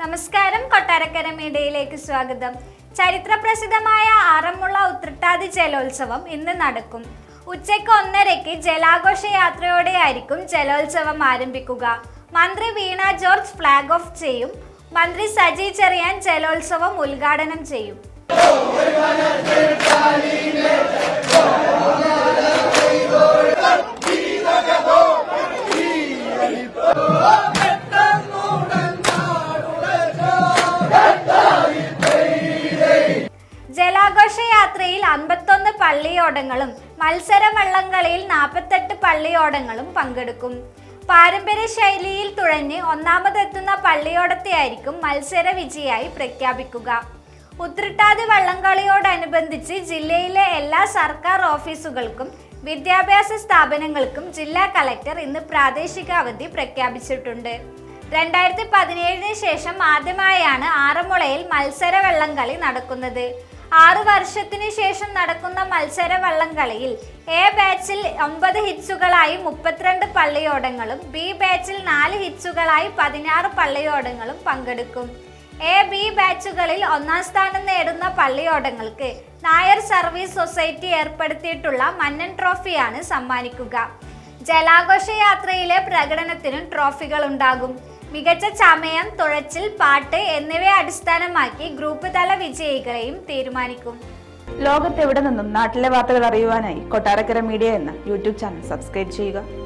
നമസ്കാരം കൊട്ടാരക്കര മീഡിയയിലേക്ക് സ്വാഗതം ചരിത്രപ്രസിദ്ധമായ ആറന്മുള ഉത്രട്ടാതി ജലോത്സവം ഇന്ന് നടക്കും ഉച്ചയ്ക്ക് ഒന്നരയ്ക്ക് ജലാഘോഷ യാത്രയോടെയായിരിക്കും ജലോത്സവം ആരംഭിക്കുക മന്ത്രി വീണ ജോർജ് ഫ്ലാഗ് ഓഫ് ചെയ്യും മന്ത്രി സജി ചെറിയാൻ ജലോത്സവം ഉദ്ഘാടനം ചെയ്യും ജലാഘോഷ യാത്രയിൽ അൻപത്തൊന്ന് പള്ളിയോടങ്ങളും മത്സര വള്ളംകളിയിൽ നാൽപ്പത്തെട്ട് പള്ളിയോടങ്ങളും പങ്കെടുക്കും പാരമ്പര്യ ശൈലിയിൽ തുഴഞ്ഞ് ഒന്നാമതെത്തുന്ന പള്ളിയോടത്തെയായിരിക്കും മത്സര വിജയായി പ്രഖ്യാപിക്കുക ഉത്രട്ടാതി വള്ളംകളിയോടനുബന്ധിച്ച് ജില്ലയിലെ എല്ലാ സർക്കാർ ഓഫീസുകൾക്കും വിദ്യാഭ്യാസ സ്ഥാപനങ്ങൾക്കും ജില്ലാ കളക്ടർ ഇന്ന് പ്രാദേശിക അവധി പ്രഖ്യാപിച്ചിട്ടുണ്ട് രണ്ടായിരത്തി പതിനേഴിന് ശേഷം ആദ്യമായാണ് ആറന്മുളയിൽ മത്സര വള്ളംകളി നടക്കുന്നത് ആറു വർഷത്തിനു ശേഷം നടക്കുന്ന മത്സര വള്ളംകളിയിൽ എ ബാച്ചിൽ ഒമ്പത് ഹിറ്റ്സുകളായി മുപ്പത്തിരണ്ട് പള്ളിയോടങ്ങളും ബി ബാച്ചിൽ നാല് ഹിറ്റ്സുകളായി പതിനാറ് പള്ളിയോടങ്ങളും പങ്കെടുക്കും എ ബി ബാച്ചുകളിൽ ഒന്നാം സ്ഥാനം നേടുന്ന പള്ളിയോടങ്ങൾക്ക് നായർ സർവീസ് സൊസൈറ്റി ഏർപ്പെടുത്തിയിട്ടുള്ള മന്നൻ ട്രോഫിയാണ് സമ്മാനിക്കുക ജലാഘോഷ യാത്രയിലെ പ്രകടനത്തിനും ട്രോഫികൾ ഉണ്ടാകും മികച്ച ചമയം തുഴച്ചിൽ പാട്ട് എന്നിവയെ അടിസ്ഥാനമാക്കി ഗ്രൂപ്പ് തല വിജയികളെയും തീരുമാനിക്കും ലോകത്തെവിടെ നിന്നും നാട്ടിലെ വാർത്തകൾ അറിയുവാനായി കൊട്ടാരക്കര മീഡിയ എന്ന യൂട്യൂബ് ചാനൽ സബ്സ്ക്രൈബ് ചെയ്യുക